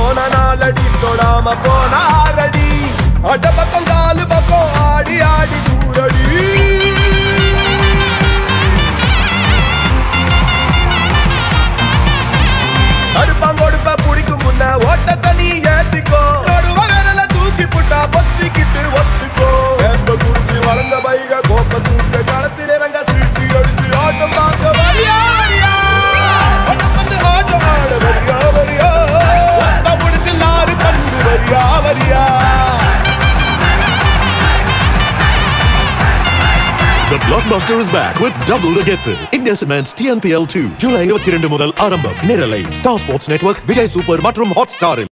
போன நாளடி தொடாம போனாரடி அட பக்கம் காலு பக்கம் ஆடி ஆடி தூரடி அடுப்பாங்கொடுப்ப புடிக்கும் முன்ன ஓட்டத்தை நீ ஏத்திக்கோ நடுவ விரல தூக்கி புட்டா பொத்திக்கிட்டு ஒத்துக்கோ வேப்ப குடிச்சு வளர்ந்த பைக கோப்ப தூக்க களத்தில் இறங்க சீட்டி அடிச்சு ஆட்டம் பார்க்க வரியா வரியா ஆட்டம் வந்து ஆட்டம் ஆட வரியா வரியா ஒத்த முடிச்சு லாரி பந்து வரியா வரியா The Blockbuster is back with double the get India Cements TNPL 2 July 22 முதல் ஆரம்பம் நேரலை Star Sports Network Vijay Super மற்றும் ஹாட் ஸ்டாரில்